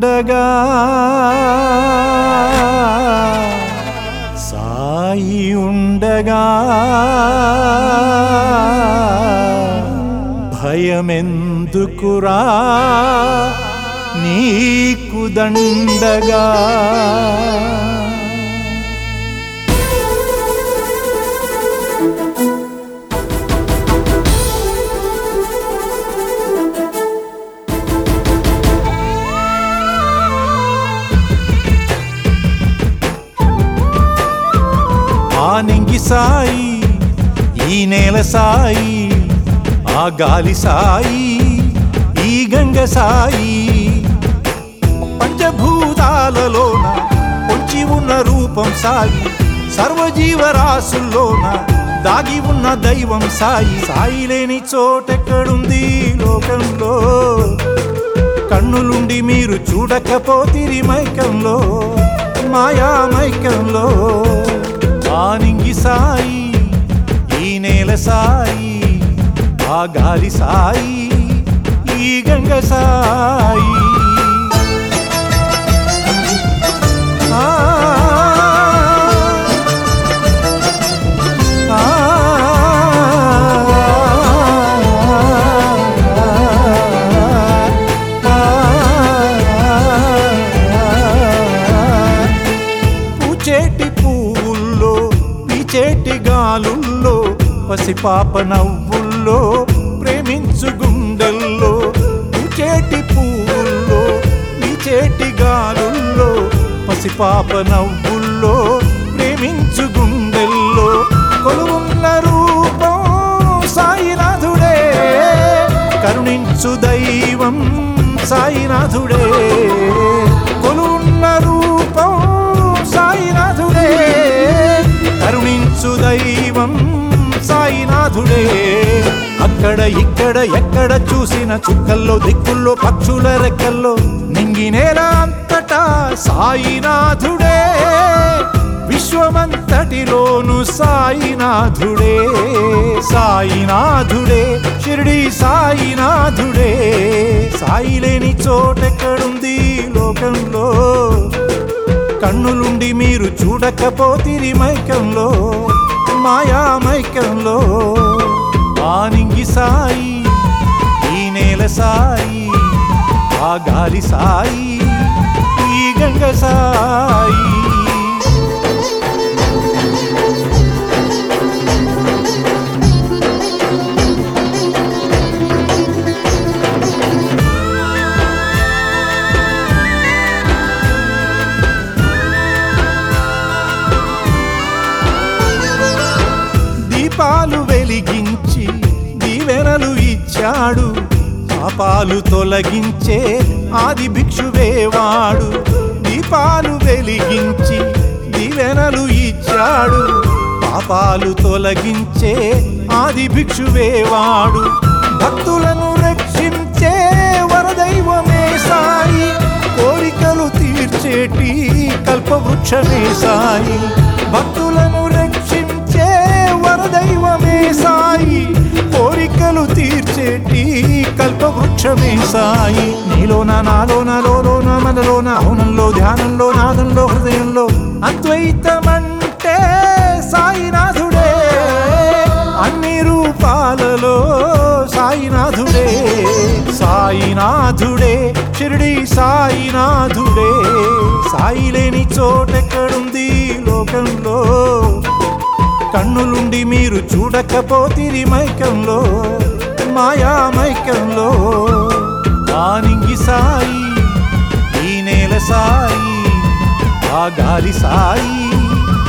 ఉండగా సాయి ఉండగా భయమెందుకురా నీకు దండగా ఆ నింగి సాయి ఈ నేల సాయి ఆ గాలి సాయి ఈ గంగ సాయి పంచభూతాలలోన పొంచి ఉన్న రూపం సాయి సర్వజీవరాశుల్లోన దాగి ఉన్న దైవం సాయి సాయి లేని చోటెక్కడుంది లోకంలో కన్నులుండి మీరు చూడకపోతిరి మైకంలో మాయా మైకంలో ఆనింగి సాయి ఈ నేల సాయి ఆ గాలి సాయి ఈ గంగ సాయి ఆ, ఆ, పూచేటి పువ్వుల్లో పీచేటి గాలుల్లో పసిపాప నవ్వుల్లో ప్రేమించు గుండెల్లో పూచేటి పువ్వుల్లో పీచేటి గాలుల్లో పసిపాప నవ్వుల్లో ప్రేమించు గుండెల్లో కొలువున్న రూపం సాయినాథుడే కరుణించు దైవం సాయినాథుడే కొలువున్న రూపం సాయినాథుడే కరుణించు దైవం సాయినాథుడే అక్కడ ఇక్కడ ఎక్కడ చూసిన చుక్కల్లో దిక్కుల్లో పక్షుల రెక్కల్లో నింగి నేల అంతటా సాయినాథుడే విశ్వమంతటిలోను సాయినాథుడే సాయినాథుడే షిరిడి సాయినాథుడే సాయి లేని చోటెక్కడుంది లోకంలో కన్నులుండి మీరు చూడకపోతిరి మైకంలో మాయా మైకంలో ఆనింగి సాయి ఈ నేల సాయి ఆ గాలి సాయి ఈ గంగ సాయి దీపాలు వెలిగించి దీవెనలు ఇచ్చాడు పాపాలు తొలగించే ఆది భిక్షువేవాడు దీపాలు వెలిగించి దీవెనలు ఇచ్చాడు పాపాలు తొలగించే ఆది భిక్షువేవాడు భక్తులను రక్షించే వరదైవమే సాయి కోరికలు తీర్చేటి కల్పవృక్షమే సాయి భక్తులను రక్షించే వరదైవమే సాయి కోరికలు తీర్చేటి కల్పవృక్షమే సాయి నీలోన నాలోన లోలోన మనలోన అవునంలో ధ్యానంలో నాదంలో హృదయంలో అద్వైతమంటే సాయినాథుడే అన్ని రూపాలలో సాయినాథుడే సాయినాథుడే షిరిడి సాయినాథుడే సాయి లేని చోటెక్కడుంది లోకంలో కన్నులుండి మీరు చూడకపోతిరి మైకంలో మాయా మైకంలో ఆనింగి సాయి ఈ నేల సాయి ఆ గాలి సాయి